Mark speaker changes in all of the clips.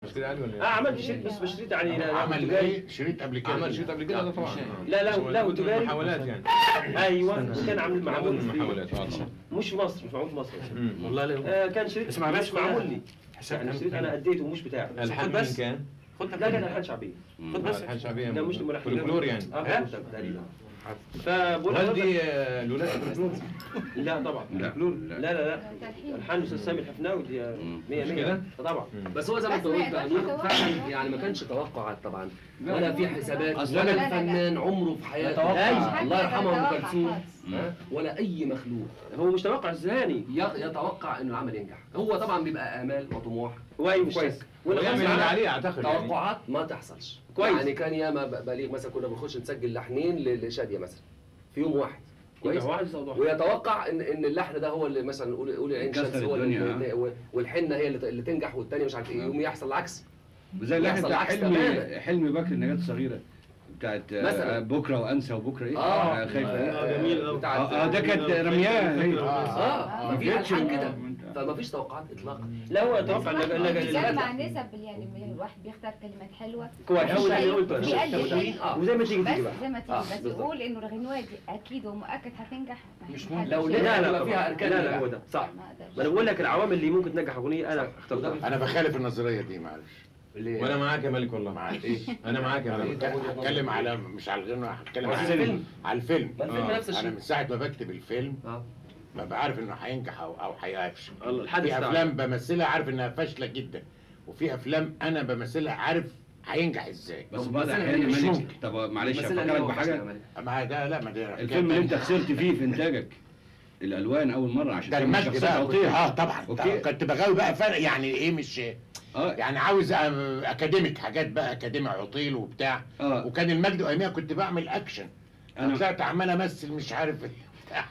Speaker 1: شريط عالي ولا
Speaker 2: اه عملت شريط بس شريط يعني لا- لا
Speaker 3: عمل
Speaker 2: تجاري.
Speaker 3: ايه شريط قبل كده
Speaker 1: عمل شريط قبل كده ده طبعا
Speaker 2: لا لا لا
Speaker 1: كنت من
Speaker 2: تجاري
Speaker 1: محاولات يعني
Speaker 2: ايوه كان عامل معمول
Speaker 1: من
Speaker 2: في-
Speaker 1: محاولات اه طبعا
Speaker 2: مش في مصر مش معمول في مصر
Speaker 1: مم.
Speaker 4: والله لا
Speaker 2: آه كان شريط
Speaker 4: اسمع
Speaker 2: مش
Speaker 4: بس
Speaker 2: معمول
Speaker 4: كده.
Speaker 2: لي يعني شريط انا اديته مش بتاعي
Speaker 1: الحان
Speaker 4: خد بس.
Speaker 1: مين كان؟
Speaker 4: خد
Speaker 2: لا كان الحان شعبيه
Speaker 4: خد بس
Speaker 1: الحان شعبيه
Speaker 2: لا مش الملحن
Speaker 1: فولكلور يعني
Speaker 2: اه
Speaker 4: ها؟
Speaker 2: فولكلور تقريبا فبقول
Speaker 1: هل
Speaker 2: لحضرتك-
Speaker 1: دي آه، لولاد فولكلور؟
Speaker 2: لا طبعا
Speaker 4: لا
Speaker 2: لا لا لا
Speaker 5: تلحين.
Speaker 2: الحان الاستاذ سامي الحفناوي دي 100
Speaker 1: مش
Speaker 2: 100
Speaker 1: كده؟
Speaker 2: طبعا
Speaker 6: بس هو زي ما انت
Speaker 5: بس ما
Speaker 6: قلت بقى
Speaker 5: يقدرش
Speaker 6: نور
Speaker 5: يتوقع.
Speaker 6: فعلا يعني ما كانش توقعات طبعا ولا في حسابات
Speaker 4: أصل
Speaker 6: ولا
Speaker 5: لا، لا، لا.
Speaker 6: الفنان عمره في حياته
Speaker 4: يتوقع.
Speaker 6: أي- الله يرحمه ام
Speaker 5: يتوقع
Speaker 6: كلثوم
Speaker 5: خالص.
Speaker 6: ها؟ ولا اي مخلوق
Speaker 2: هو مش توقع الزهاني
Speaker 6: ي- يتوقع انه العمل ينجح هو طبعا بيبقى امال وطموح
Speaker 2: وايوه
Speaker 6: مش
Speaker 2: كويس
Speaker 6: شك.
Speaker 2: ولا
Speaker 1: ويعمل
Speaker 2: خمسة
Speaker 1: اللي
Speaker 2: على-
Speaker 1: عليه اعتقد يعني
Speaker 6: توقعات ما تحصلش
Speaker 2: كويس.
Speaker 6: يعني كان ياما ب- بليغ مثلا كنا بنخش نسجل لحنين ل- لشاديه مثلا في يوم واحد كويس
Speaker 2: يبقى واحد يصوت واحد.
Speaker 6: ويتوقع ان ان اللحن ده هو اللي مثلا نقول قول العين
Speaker 4: كسر
Speaker 6: شمس هو
Speaker 4: الدنيا،
Speaker 6: اللي و- والحنه هي اللي اللي تنجح والثانيه مش عارف ايه يقوم يحصل العكس
Speaker 4: زي اللحن
Speaker 6: يحصل
Speaker 4: بتاع
Speaker 6: عكس
Speaker 4: حلمي
Speaker 6: تماماً.
Speaker 4: حلمي بكر النجاة الصغيرة بتاعت آه،
Speaker 6: مثلاً.
Speaker 4: بكرة وأنسى وبكرة إيه؟
Speaker 6: اه
Speaker 4: خايفة
Speaker 6: آه،
Speaker 2: جميل أوي.
Speaker 6: بتاعت-
Speaker 4: اه آه، ده كانت رمياه هي
Speaker 6: اه ما في
Speaker 4: جاتش
Speaker 6: الحان
Speaker 4: من-
Speaker 6: كده
Speaker 4: من-
Speaker 6: فما فيش توقعات اطلاقا
Speaker 2: لا هو يتوقع
Speaker 5: بيجمع
Speaker 2: اللي
Speaker 5: بيجمع نسب يعني الواحد بيختار كلمات حلوه
Speaker 2: كويس هو ده اللي
Speaker 5: بيقلل-
Speaker 2: قلته أنا.
Speaker 5: بيقلل.
Speaker 6: آه.
Speaker 2: وزي ما تيجي تيجي
Speaker 5: بس
Speaker 2: بقى
Speaker 5: زي ما تيجي
Speaker 6: آه،
Speaker 5: بس
Speaker 6: بالظبط.
Speaker 5: يقول انه الغنوه دي اكيد ومؤكد هتنجح
Speaker 4: مش
Speaker 5: محدش
Speaker 6: لو
Speaker 5: يقدر.
Speaker 6: لا،
Speaker 2: لا
Speaker 6: لا،
Speaker 2: لا
Speaker 6: فيها
Speaker 2: طبعاً.
Speaker 6: أركان
Speaker 2: لا لا
Speaker 6: لا.
Speaker 2: هو ده صح
Speaker 5: ما أقدرش.
Speaker 2: ما انا بقول لك العوامل اللي ممكن تنجح اغنيه انا اخترتها
Speaker 3: انا بخالف النظريه دي معلش
Speaker 6: ليه؟
Speaker 1: وانا معاك يا مالك والله
Speaker 3: معلش
Speaker 1: انا معاك يا
Speaker 3: انا
Speaker 1: مالك
Speaker 3: بتك- هتكلم على مش على الغنى هتكلم
Speaker 6: على
Speaker 3: على
Speaker 6: الفيلم.
Speaker 3: على الفيلم
Speaker 6: ما الفيلم
Speaker 1: آه.
Speaker 6: نفس
Speaker 3: انا
Speaker 6: الشيء
Speaker 3: من ساعه ما بكتب الفيلم
Speaker 6: اه
Speaker 3: ببقى عارف انه هينجح او او هيفشل
Speaker 2: الله الحدث
Speaker 3: في
Speaker 2: بتاعه.
Speaker 3: افلام بمثلها عارف انها فاشله جدا وفي افلام انا بمثلها عارف هينجح ازاي
Speaker 4: بس
Speaker 6: طب
Speaker 4: بعض
Speaker 6: مثلاً
Speaker 4: الأحيان
Speaker 3: مش
Speaker 4: مالك
Speaker 3: ممكن.
Speaker 4: طب معلش
Speaker 6: مثلاً
Speaker 4: أفكرك
Speaker 6: هو فشل
Speaker 4: بحاجة
Speaker 6: عملي.
Speaker 3: ما ده لا ما ده
Speaker 4: الفيلم اللي أنت خسرت فيه في إنتاجك الألوان أول مرة عشان
Speaker 3: ده
Speaker 4: تعمل
Speaker 3: المجد
Speaker 4: شخصية
Speaker 3: بقى كنت-
Speaker 4: صوتية
Speaker 3: اه طبعا
Speaker 4: أوكي.
Speaker 3: كنت بغاوي بقى فرق يعني ايه مش
Speaker 4: اه
Speaker 3: يعني عاوز أ- اكاديميك حاجات بقى اكاديمي عطيل وبتاع
Speaker 4: اه
Speaker 3: وكان المجد اياميها كنت بعمل اكشن انا
Speaker 4: أنا-
Speaker 3: طلعت عمال امثل مش عارف ايه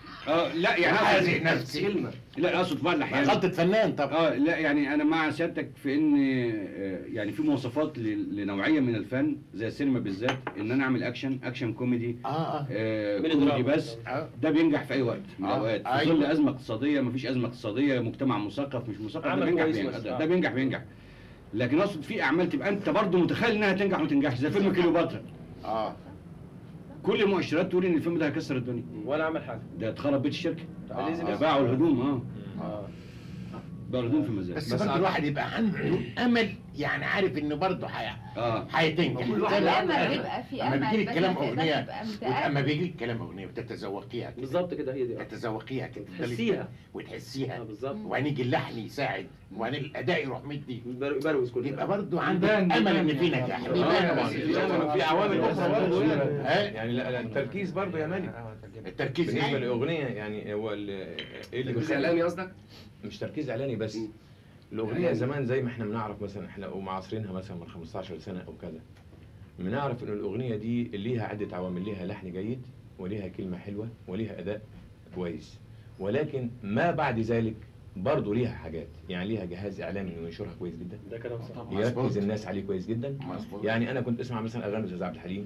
Speaker 4: اه لا يعني
Speaker 3: هذه
Speaker 4: أقصد-
Speaker 3: نفسي
Speaker 6: كلمه
Speaker 4: لا أقصد في بعض الأحيان
Speaker 3: غلطة فنان طبعا
Speaker 4: اه لا يعني انا مع سيادتك في ان آه، يعني في مواصفات ل- لنوعيه من الفن زي السينما بالذات ان انا اعمل اكشن اكشن كوميدي
Speaker 3: اه اه
Speaker 4: آه
Speaker 2: من
Speaker 4: كوميدي
Speaker 2: الدراما.
Speaker 4: بس
Speaker 3: آه.
Speaker 4: ده بينجح في اي وقت من
Speaker 3: آه،
Speaker 4: الاوقات في
Speaker 3: أيوة.
Speaker 4: ظل ازمه اقتصاديه مفيش ازمه اقتصاديه مجتمع مثقف مش مثقف ده
Speaker 2: عمل
Speaker 4: بينجح
Speaker 2: كويس
Speaker 4: بينجح
Speaker 2: بس،
Speaker 4: ده,
Speaker 2: آه.
Speaker 4: ده بينجح بينجح لكن اقصد في اعمال تبقى انت برضه متخيل انها تنجح وما تنجحش زي فيلم كليوباترا
Speaker 3: اه
Speaker 4: كل المؤشرات تقول ان الفيلم ده هيكسر الدنيا
Speaker 2: ولا عمل حاجه
Speaker 4: ده اتخرب بيت الشركه
Speaker 3: آه.
Speaker 4: ده باعوا الهدوم اه
Speaker 2: اه
Speaker 4: باعوا الهدوم في المزاد
Speaker 3: بس
Speaker 1: بس
Speaker 3: برضه
Speaker 1: أعتقد-
Speaker 3: الواحد يبقى عنده امل يعني عارف انه برضه هي-
Speaker 4: اه
Speaker 3: هيتنجح
Speaker 6: كل واحد
Speaker 3: زي ما
Speaker 5: لما
Speaker 3: قلت.
Speaker 5: بيبقى في
Speaker 3: اما
Speaker 5: امل
Speaker 3: بيجي لك
Speaker 5: بس
Speaker 3: كلام
Speaker 5: ما تقدرش
Speaker 3: اغنيه
Speaker 5: تبقى
Speaker 3: وت-
Speaker 5: متأكد.
Speaker 3: اما بيجي لك كلام اغنيه وتتذوقيها كده
Speaker 2: بالظبط كده هي دي آه.
Speaker 3: تتذوقيها كده
Speaker 2: تحسيها.
Speaker 3: وتحسيها
Speaker 2: اه بالظبط
Speaker 3: وهنيجي اللحن يساعد وبعدين الاداء يروح مدي
Speaker 2: بر- بروز كل
Speaker 3: يبقى
Speaker 2: ده
Speaker 3: برضه عندك
Speaker 4: بيبان-
Speaker 3: امل
Speaker 4: بيبان
Speaker 3: ان في
Speaker 4: يعني.
Speaker 3: نجاح
Speaker 1: آه،
Speaker 3: بيبان
Speaker 1: طبعا
Speaker 3: بس.
Speaker 1: في عوامل- في عوامل اخرى برضه يعني.
Speaker 3: ها؟
Speaker 1: يعني لا لا التركيز برضه يا مالك
Speaker 3: التركيز
Speaker 1: بالنسبه
Speaker 3: إيه؟
Speaker 1: للاغنيه يعني هو ال- ايه اللي
Speaker 6: تركيز
Speaker 1: بيخلي
Speaker 6: اعلامي قصدك؟
Speaker 1: مش تركيز اعلاني بس
Speaker 6: مم.
Speaker 1: الاغنيه
Speaker 6: إعلاني.
Speaker 1: زمان زي ما احنا بنعرف مثلا احنا ومعاصرينها مثلا من 15 سنه او كذا بنعرف ان الاغنيه دي ليها عده عوامل ليها لحن جيد وليها كلمه حلوه وليها اداء كويس ولكن ما بعد ذلك برضه ليها حاجات يعني ليها جهاز اعلامي ينشرها كويس جدا
Speaker 2: ده كلام صح
Speaker 1: يركز
Speaker 3: مظبوط.
Speaker 1: الناس عليه كويس جدا
Speaker 3: مظبوط
Speaker 1: يعني انا كنت اسمع مثلا اغاني الاستاذ عبد الحليم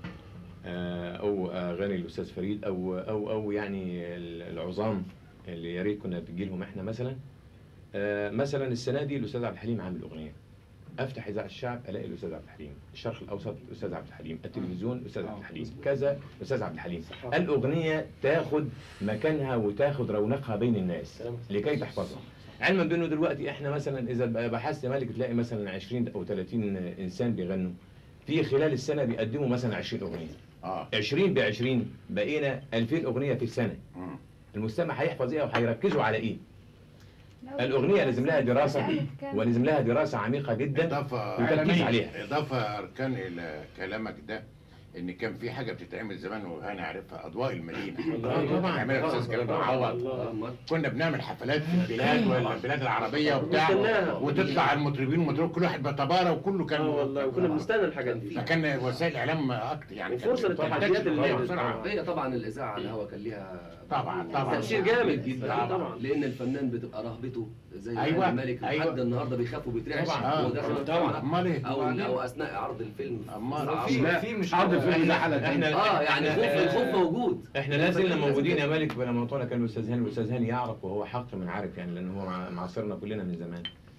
Speaker 1: آه، او اغاني الاستاذ فريد او او او يعني ال- العظام اللي يا ريت كنا بتجي لهم احنا مثلا آه، مثلا السنه دي الاستاذ عبد الحليم عامل اغنيه افتح اذاعه الشعب الاقي الاستاذ عبد الحليم الشرق الاوسط الاستاذ عبد الحليم التلفزيون الاستاذ عبد الحليم كذا الاستاذ عبد الحليم الاغنيه تاخد مكانها وتاخد رونقها بين الناس
Speaker 2: كلام صح.
Speaker 1: لكي تحفظها علما بانه دلوقتي احنا مثلا اذا بحثت مالك تلاقي مثلا 20 او 30 انسان بيغنوا في خلال السنه بيقدموا مثلا 20 اغنيه
Speaker 3: اه
Speaker 1: 20 ب 20 بقينا 2000 اغنيه في السنه
Speaker 3: مم.
Speaker 1: المستمع هيحفظ ايه وهيركزوا على ايه
Speaker 5: لو-
Speaker 1: الاغنيه لازم لها دراسه
Speaker 5: قالت كام؟
Speaker 1: ولازم لها دراسه عميقه جدا
Speaker 3: اضافه
Speaker 1: وتركيز عليها
Speaker 3: اضافه اركان الى كلامك ده ان كان في حاجه بتتعمل زمان وانا عارفها اضواء المدينه
Speaker 1: آه، طبعا.
Speaker 3: بيعملها الاستاذ كلام معوض
Speaker 2: الله.
Speaker 3: كنا بنعمل حفلات في البلاد ولا البلاد العربيه وبتاع
Speaker 2: نستناها.
Speaker 3: وتطلع المطربين والمطرب كل واحد بتبارى وكله كان
Speaker 2: اه والله وكنا بنستنى الحاجات دي
Speaker 3: فكان وسائل الاعلام اكتر يعني
Speaker 2: وفرصة
Speaker 3: كانت
Speaker 2: للتحديات اللي
Speaker 3: بتنتشر
Speaker 2: هي
Speaker 3: بسرعه
Speaker 6: هي طبعا الاذاعه على الهواء كان ليها
Speaker 3: طبعا طبعا
Speaker 2: تأثير جامد
Speaker 6: جدا
Speaker 2: طبعا طبعا
Speaker 6: لان الفنان بتبقى رهبته زي
Speaker 3: أيوة،
Speaker 6: الملك
Speaker 3: أيوة.
Speaker 6: لحد النهارده بيخاف وبيترعش
Speaker 3: طبعا.
Speaker 6: وهو داخل
Speaker 4: طبعا.
Speaker 6: القاعة.
Speaker 3: امال ايه
Speaker 6: او او اثناء عرض الفيلم
Speaker 3: أمال.
Speaker 6: في-
Speaker 4: لا
Speaker 1: في مش
Speaker 4: عرض الفيلم ده حلقه
Speaker 1: احنا
Speaker 4: تانية.
Speaker 6: اه يعني خوف الخوف موجود
Speaker 1: احنا لا زلنا موجودين يا مالك لما طلع كان الاستاذ هاني والاستاذ هاني يعرف وهو حق من عارف يعني لان هو مع- معاصرنا كلنا من زمان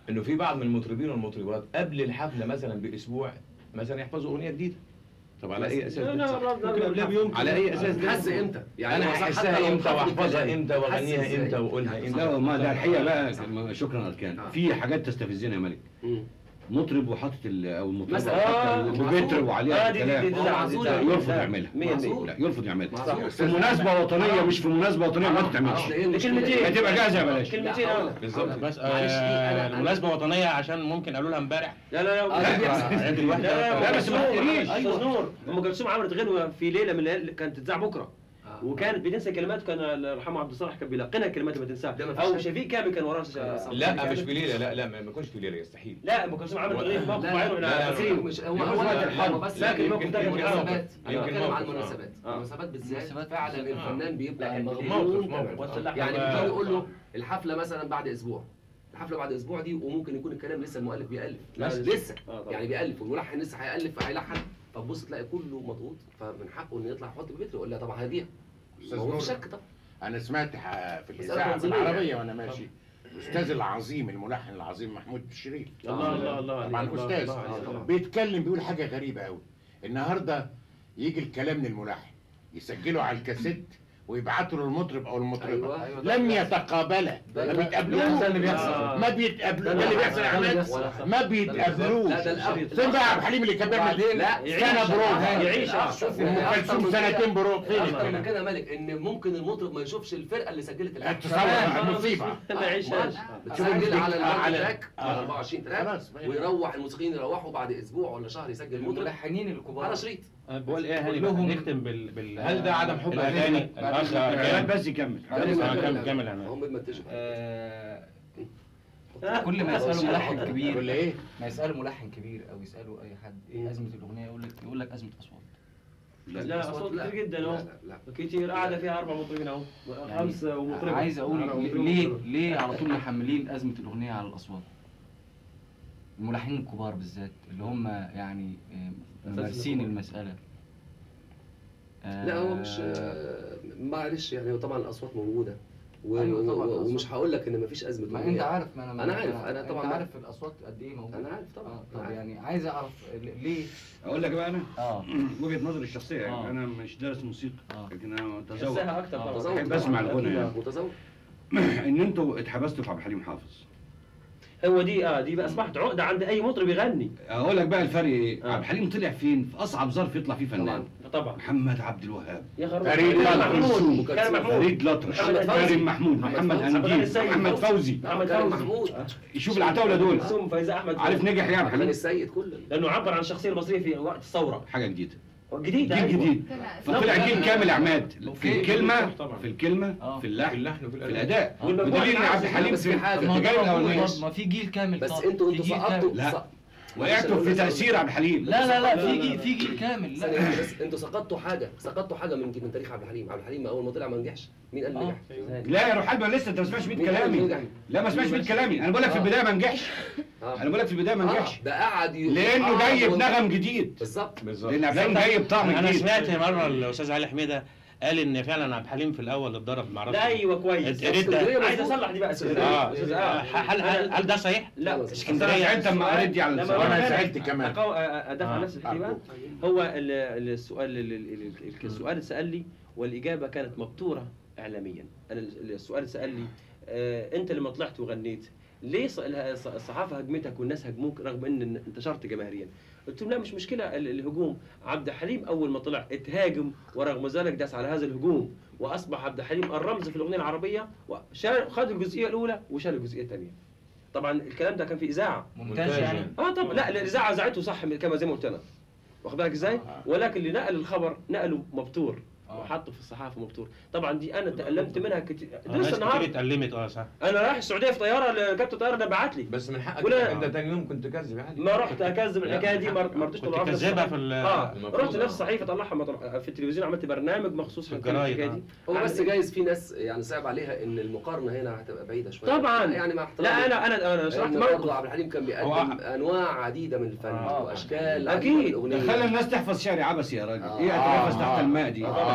Speaker 1: انه في بعض من المطربين والمطربات قبل الحفله مثلا باسبوع مثلا يحفظوا اغنيه جديده طب على اي اساس
Speaker 2: لا
Speaker 1: ده؟
Speaker 2: لا ممكن قبلها بيوم
Speaker 1: على اي اساس ده؟
Speaker 6: حس امتى
Speaker 1: انا
Speaker 6: هو صح حتى
Speaker 1: هحسها
Speaker 6: لو
Speaker 1: امتى
Speaker 6: حفظ
Speaker 1: واحفظها
Speaker 6: الكلام.
Speaker 1: امتى
Speaker 6: حس
Speaker 1: واغنيها
Speaker 6: إزاي؟
Speaker 1: امتى واقولها امتى
Speaker 4: لا ما ده الحقيقه بقى
Speaker 6: صح.
Speaker 4: شكرا اركان
Speaker 6: آه.
Speaker 4: في حاجات تستفزنا يا ملك
Speaker 6: مم.
Speaker 4: مطرب وحاطط ال- او المطرب
Speaker 6: مثلا.
Speaker 2: آه،
Speaker 4: ببتر وعليها
Speaker 2: آه، دي- دي- دي-
Speaker 4: كلام
Speaker 2: دي-
Speaker 6: معذور.
Speaker 2: دي-
Speaker 4: يرفض
Speaker 2: دي-
Speaker 4: يعملها
Speaker 2: مية
Speaker 6: معذور.
Speaker 2: مية
Speaker 4: لا يرفض يعملها
Speaker 6: معذور.
Speaker 4: في مناسبه وطنيه مش في مناسبه وطنيه ما تعملش
Speaker 2: كلمتين.
Speaker 4: هتبقى جاهزه يا بلاش
Speaker 2: كلمتين
Speaker 6: لا،
Speaker 2: آه.
Speaker 6: أقول لك.
Speaker 1: بالظبط.
Speaker 7: بس
Speaker 6: معلش، إيه، أنا-
Speaker 7: آه
Speaker 6: أنا-
Speaker 7: المناسبة وطنية عشان ممكن قالوا لها امبارح
Speaker 2: لا لا
Speaker 6: آه،
Speaker 2: لا
Speaker 6: ده بيحصل.
Speaker 7: عيد
Speaker 2: لا
Speaker 7: الوحدة
Speaker 2: لا
Speaker 4: لا، بس ما تقريش.
Speaker 2: استاذ نور ام كلثوم عملت غنوه في ليله من الليالي كانت تتذاع بكره
Speaker 6: آه.
Speaker 2: وكانت بتنسى كلمات كان الله يرحمه عبد الصالح كان بيلقنها الكلمات اللي ما تنساها
Speaker 6: ده ما فيش
Speaker 2: او
Speaker 6: شك.
Speaker 2: شفيق كامل كان وراه
Speaker 1: لا مش في ليله لا لا ما ما يكونش في ليله يستحيل
Speaker 2: لا ام كلثوم عملت غنيه في موقف
Speaker 6: لا،
Speaker 2: معين
Speaker 1: لا، لا،
Speaker 2: واحنا فاكرينه
Speaker 6: مش هو
Speaker 1: يمكن
Speaker 6: هو
Speaker 1: وقت
Speaker 6: لا،
Speaker 1: الحرب.
Speaker 6: هو بس
Speaker 2: لكن
Speaker 6: يمكن
Speaker 2: الموقف ده كان في حرب.
Speaker 6: المناسبات
Speaker 1: يمكن
Speaker 6: انا بتكلم عن
Speaker 1: موقف، آه.
Speaker 6: المناسبات
Speaker 2: آه.
Speaker 6: المناسبات بالذات
Speaker 7: المناسبات
Speaker 6: فعلا
Speaker 7: بالذات، آه.
Speaker 6: الفنان بيبقى
Speaker 2: لكن
Speaker 1: موقف،
Speaker 6: مغمور
Speaker 1: موقف.
Speaker 2: والسلاح
Speaker 6: يعني
Speaker 2: بقى-
Speaker 6: بتيجي يقول له الحفله مثلا بعد اسبوع الحفله بعد اسبوع دي وممكن يكون الكلام لسه المؤلف بيالف
Speaker 2: لا،
Speaker 6: بس
Speaker 2: لسه.
Speaker 6: لسه
Speaker 2: آه، طبعا.
Speaker 6: يعني بيالف والملحن لسه هيالف فهيلحن فتبص تلاقي كله مضغوط فمن حقه انه يطلع يحط ببيته يقول لها طبعا هديها
Speaker 3: أستاذ
Speaker 6: ما هو
Speaker 3: نور.
Speaker 6: في شك طبعا
Speaker 3: انا سمعت ح- في
Speaker 6: مسألة
Speaker 3: الاذاعه
Speaker 6: تنظيمية
Speaker 3: بالعربيه
Speaker 6: يعني.
Speaker 3: وانا ماشي الاستاذ العظيم الملحن العظيم محمود الشريف
Speaker 2: الله الله الله
Speaker 3: طبعا
Speaker 2: الله،
Speaker 3: استاذ
Speaker 2: الله عليك.
Speaker 6: طبعا.
Speaker 3: بيتكلم بيقول حاجه غريبه قوي النهارده يجي الكلام من الملحن يسجله على الكاسيت ويبعته للمطرب او المطربه
Speaker 6: أيوة، أيوة، ده
Speaker 3: لم
Speaker 6: بيحصل.
Speaker 3: يتقابلا
Speaker 6: ده
Speaker 3: ما
Speaker 6: اللي-
Speaker 3: بيتقابلوش
Speaker 2: ده اللي بيحصل.
Speaker 3: ما بيتقابلوش
Speaker 2: ده اللي
Speaker 3: بيحصل يا
Speaker 2: بيحصل.
Speaker 3: احمد
Speaker 2: بيحصل.
Speaker 3: ما بيتقابلوش
Speaker 6: لا ده الأول.
Speaker 3: فين بقى عبد الحليم اللي كان بيعمل
Speaker 6: وبعدين-
Speaker 3: لا
Speaker 2: يعيش.
Speaker 3: سنه بروف
Speaker 2: يعيش.
Speaker 6: شوف
Speaker 3: ام
Speaker 6: أكتر
Speaker 3: كلثوم
Speaker 6: من كده-
Speaker 3: سنتين بروف فين
Speaker 6: اكتر من
Speaker 3: الكلام؟
Speaker 6: كده يا مالك ان ممكن المطرب ما يشوفش الفرقه اللي سجلت الحفله
Speaker 3: تصور مصيبه
Speaker 2: ما يعيشهاش
Speaker 6: بتسجل على
Speaker 3: على-
Speaker 6: المالتي تراك
Speaker 3: آه.
Speaker 6: على 24 تراك
Speaker 3: خلاص بقى.
Speaker 6: ويروح الموسيقيين يروحوا بعد اسبوع ولا شهر يسجل المطرب
Speaker 7: الملحنين الكبار
Speaker 6: على شريط
Speaker 7: أنا بقول ايه هاني
Speaker 8: كلهم-
Speaker 7: بقى نختم بال بال
Speaker 1: هل ده عدم حب
Speaker 7: الاغاني
Speaker 1: أغاني؟
Speaker 7: الاخ
Speaker 4: عيال
Speaker 7: كامل
Speaker 4: بس يكمل
Speaker 7: كمل كمل يا
Speaker 6: هم بيمنتجوا
Speaker 8: آه،
Speaker 2: آه.
Speaker 8: كل ما يسألوا ملحن كبير
Speaker 3: ولا ايه؟
Speaker 8: ما يسألوا ملحن كبير او يسألوا اي حد ايه أزمة الأغنية يقول لك يقول لك أزمة أصوات
Speaker 2: لا اصوات
Speaker 6: لا.
Speaker 2: كتير جدا
Speaker 6: لا
Speaker 2: اهو
Speaker 6: لا لا
Speaker 2: كتير قاعده فيها اربع مطربين اهو خمسه ومطربه
Speaker 8: عايز اقول
Speaker 2: أربعة
Speaker 8: ليه-
Speaker 2: ومطربة
Speaker 8: ليه
Speaker 2: ومطربة.
Speaker 8: ليه على طول محملين أزمة الأغنية على الأصوات الملحنين الكبار بالذات اللي هم يعني آه، ممارسين المسألة آه،
Speaker 6: لا هو مش آه، معلش يعني هو طبعا الاصوات موجوده و...
Speaker 8: أيوة طبعاً
Speaker 6: و...
Speaker 8: الأصوات.
Speaker 6: ومش هقول لك ان مفيش ازمه
Speaker 8: ما
Speaker 6: أغنية.
Speaker 8: انت عارف ما انا
Speaker 6: أنا عارف، أنا طبعاً
Speaker 8: انت عارف الاصوات قد ايه موجوده
Speaker 6: انا عارف طبعا
Speaker 8: آه،
Speaker 6: أنا
Speaker 8: طب
Speaker 6: عارف.
Speaker 8: يعني عايز اعرف ليه
Speaker 4: اقول لك بقى انا
Speaker 8: اه
Speaker 4: وجهه نظري الشخصيه يعني
Speaker 8: آه.
Speaker 4: انا مش دارس موسيقى
Speaker 8: آه.
Speaker 4: لكن انا متذوق
Speaker 2: تحسها اكتر
Speaker 8: آه.
Speaker 2: طبعا
Speaker 6: متذوق
Speaker 4: بحب أسمع
Speaker 6: طبعاً.
Speaker 4: الغنى يعني.
Speaker 6: متذوق
Speaker 4: ان انتوا اتحبستوا في عبد الحليم حافظ
Speaker 2: هو دي اه دي بقى اصبحت عقده عند اي مطرب يغني
Speaker 4: اقول لك بقى الفرق ايه
Speaker 2: آه.
Speaker 4: عبد الحليم طلع فين في اصعب ظرف يطلع فيه فنان
Speaker 6: طبعاً.
Speaker 2: طبعا
Speaker 4: محمد عبد الوهاب
Speaker 2: يا خرب
Speaker 3: فريد
Speaker 2: كريم
Speaker 3: الأطرش.
Speaker 2: محمود كريم
Speaker 6: كلثوم.
Speaker 2: محمود
Speaker 4: فريد الأطرش
Speaker 2: محمد فوزي.
Speaker 4: كريم محمود
Speaker 6: محمد
Speaker 4: محمد
Speaker 6: فوزي.
Speaker 2: محمد
Speaker 4: هنديل
Speaker 2: السيد.
Speaker 4: محمد فوزي
Speaker 2: محمد
Speaker 6: كريم
Speaker 2: فوزي
Speaker 6: محمود
Speaker 4: شوف العتاوله دول
Speaker 2: كلثوم فايزه احمد
Speaker 4: عارف نجح يعني عبد
Speaker 6: حسن
Speaker 4: الحليم
Speaker 6: السيد كله
Speaker 2: لانه عبر عن الشخصيه المصريه في وقت الثوره
Speaker 4: حاجه جديده
Speaker 2: جديد
Speaker 4: جيل
Speaker 2: أيوة.
Speaker 4: جديد فطلع جيل كامل يا عماد في
Speaker 8: أوكي.
Speaker 4: الكلمه
Speaker 1: طبعاً.
Speaker 4: في الكلمه
Speaker 8: آه.
Speaker 4: في
Speaker 1: في
Speaker 4: اللحن
Speaker 1: اللحن وفي
Speaker 4: في
Speaker 1: الأداء
Speaker 4: الاداء
Speaker 2: والمجموعة
Speaker 4: بدليل ان عبد الحليم
Speaker 6: بس في حاجة.
Speaker 4: في
Speaker 8: طب ما
Speaker 4: الجانب
Speaker 8: هو
Speaker 4: الاولاني
Speaker 8: موجود، ما في جيل كامل
Speaker 6: بس
Speaker 8: طب.
Speaker 6: انتوا
Speaker 8: في
Speaker 6: انتوا
Speaker 8: جيل
Speaker 6: سقطتوا
Speaker 8: كامل.
Speaker 4: لا.
Speaker 6: سق-
Speaker 4: وقعتوا في تاثير عبد الحليم
Speaker 8: لا لا لا
Speaker 2: لا،
Speaker 8: في
Speaker 2: لا،
Speaker 8: جيل
Speaker 2: لا.
Speaker 8: في جيل كامل
Speaker 6: ثانية
Speaker 8: لا
Speaker 6: واحدة بس انتوا سقطتوا حاجه سقطتوا حاجه من من تاريخ عبد الحليم عبد الحليم اول ما طلع ما نجحش مين قال
Speaker 8: آه.
Speaker 6: نجح
Speaker 4: لا يا روح قلبي أنا لسه انت ما سمعتش بيت
Speaker 6: مين قال
Speaker 4: كلامي
Speaker 6: نجح
Speaker 4: لا ما سمعتش بيت كلامي انا بقول لك في
Speaker 6: آه.
Speaker 4: البدايه ما نجحش
Speaker 6: آه.
Speaker 4: انا بقول لك في البدايه ما
Speaker 6: آه،
Speaker 4: نجحش
Speaker 6: ده قعد ي-
Speaker 4: لانه
Speaker 6: آه،
Speaker 4: جاي
Speaker 6: و-
Speaker 4: بنغم جديد
Speaker 6: بالظبط
Speaker 1: بالظبط
Speaker 4: لان عبد الحليم جاي بطعم
Speaker 7: انا
Speaker 4: جديد
Speaker 7: سمعت مره الاستاذ علي حميده قال ان فعلا عبد الحليم في الاول اتضرب مع
Speaker 2: لا ايوه كويس
Speaker 7: اتقريت ده.
Speaker 6: اسكندرية
Speaker 2: عايز
Speaker 6: مظبوط.
Speaker 2: اصلح دي بقى
Speaker 7: اه
Speaker 2: أستاذ- آه.
Speaker 7: هل هل هل ده صحيح؟
Speaker 2: لا
Speaker 7: اسكندرية.
Speaker 4: زعلت لما قريت دي على
Speaker 2: لما
Speaker 4: السؤال.
Speaker 3: وانا
Speaker 2: أنا
Speaker 3: زعلت كمان
Speaker 2: أقو- ادافع عن
Speaker 7: آه.
Speaker 2: نفسي في الكلمات هو ال- ال- السؤال ال- ال- ال- السؤال اللي سال لي والاجابه كانت مبتوره اعلاميا انا ال- السؤال سال لي آه انت لما طلعت وغنيت ليه ص- الص- الصحافه هجمتك والناس هجموك رغم ان انتشرت جماهيريا قلت لهم لا مش مشكله ال- الهجوم عبد الحليم اول ما طلع اتهاجم ورغم ذلك داس على هذا الهجوم واصبح عبد الحليم الرمز في الاغنيه العربيه وشال خد الجزئيه الاولى وشال الجزئيه الثانيه طبعا الكلام ده كان في اذاعه
Speaker 8: مونتاج يعني
Speaker 2: اه طب لا الاذاعه ذاعته صح كما زي ما قلت انا واخد بالك ازاي؟ ولكن اللي نقل الخبر نقله مبتور
Speaker 8: آه.
Speaker 2: وحطه في الصحافه مبتور طبعا دي انا تالمت منها كتير
Speaker 7: آه،
Speaker 2: لسه
Speaker 7: ناس كتير
Speaker 2: النهارده
Speaker 7: اتألمت اه صح
Speaker 2: انا رايح السعوديه في طياره كابتن الطياره ده بعت لي
Speaker 1: بس من حقك
Speaker 2: ولا-
Speaker 1: انت تاني يوم كنت كذب عادي
Speaker 2: ما رحت اكذب الحكايه دي ما ما رضيتش
Speaker 7: كنت
Speaker 2: أطلعها في نفس
Speaker 7: كذابها
Speaker 2: الصحيفة.
Speaker 7: في ال-
Speaker 2: اه
Speaker 1: المفروض
Speaker 2: رحت
Speaker 1: آه.
Speaker 2: نفس صحيفه طلعها ما طلع- في التلفزيون عملت برنامج مخصوص
Speaker 7: في
Speaker 2: في
Speaker 7: الجرايد،
Speaker 2: الحكايه
Speaker 7: آه.
Speaker 2: دي
Speaker 6: هو
Speaker 2: عن-
Speaker 6: بس جايز في ناس يعني صعب عليها ان المقارنه هنا هتبقى بعيده شويه
Speaker 2: طبعا
Speaker 6: يعني مع احترامي
Speaker 2: لا انا انا انا شرحت
Speaker 6: لأن برضه
Speaker 2: موقف
Speaker 6: عبد الحليم كان بيقدم
Speaker 7: هو-
Speaker 6: انواع عديده من الفن
Speaker 7: آه.
Speaker 6: واشكال
Speaker 2: أكيد.
Speaker 6: عديدة من
Speaker 4: ده
Speaker 6: الأغنية.
Speaker 4: خلى الناس تحفظ شعر عبس يا راجل
Speaker 6: آه.
Speaker 4: ايه اتنفس
Speaker 3: آه.
Speaker 4: تحت الماء دي
Speaker 3: آه.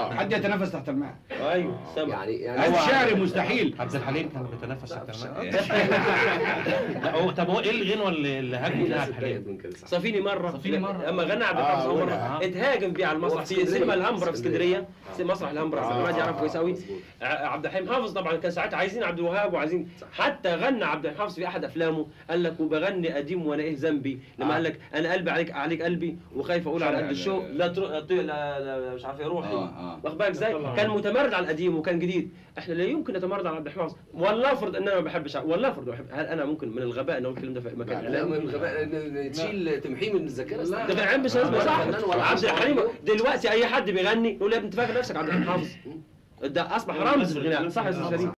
Speaker 3: اه
Speaker 4: حد يتنافس تحت الماء
Speaker 2: ايوه سامع
Speaker 6: يعني يعني
Speaker 4: الشعر مستحيل
Speaker 7: عبد الحليم كان بيتنافس تحت الماء لا هو طب هو ايه الغنوه اللي اللي هاجم فيها عبد الحليم؟
Speaker 6: من كده صح
Speaker 2: صفيني مره
Speaker 8: صفيني مرة.
Speaker 2: اما غنى عبد
Speaker 3: آه،
Speaker 2: الحافظ أول
Speaker 3: قولها.
Speaker 2: مره اتهاجم بيه على المسرح
Speaker 6: هو في
Speaker 2: في
Speaker 6: اسكندرية.
Speaker 2: سينما الهمبره في اسكندريه
Speaker 6: آه.
Speaker 2: في مسرح الهمبره
Speaker 3: آه.
Speaker 2: عبد الحميد يعرف كويس قوي
Speaker 6: مظبوط.
Speaker 2: عبد الحليم حافظ طبعا كان ساعتها عايزين عبد الوهاب وعايزين حتى غنى عبد الحليم حافظ في احد افلامه قال لك وبغني قديم وانا ايه ذنبي لما
Speaker 3: آه.
Speaker 2: قال لك انا قلبي عليك عليك قلبي وخايف اقول على
Speaker 4: شرع
Speaker 2: قد الشوق
Speaker 4: لا-
Speaker 2: لا تروح لا, لا, لا مش عارف إيه روحي
Speaker 4: اه اه
Speaker 2: واخد بالك ازاي؟ كان متمرد على القديم وكان جديد، احنا لا يمكن نتمرد على عبد الحليم حافظ، ولا افرض ان انا ما بحبش ولا افرض بحب هل انا ممكن من الغباء ان اقول الكلام ده في مكان
Speaker 3: لا،
Speaker 6: لا
Speaker 2: اعلامي؟
Speaker 6: من الغباء إن تشيل تمحيه من الذاكره
Speaker 2: ده في العلم مش لازم صح عبد الحليم دلوقتي اي حد بيغني يقول يا ابني انت فاكر نفسك عبد الحليم حافظ ده اصبح رمز في الغناء صح يا استاذ فريد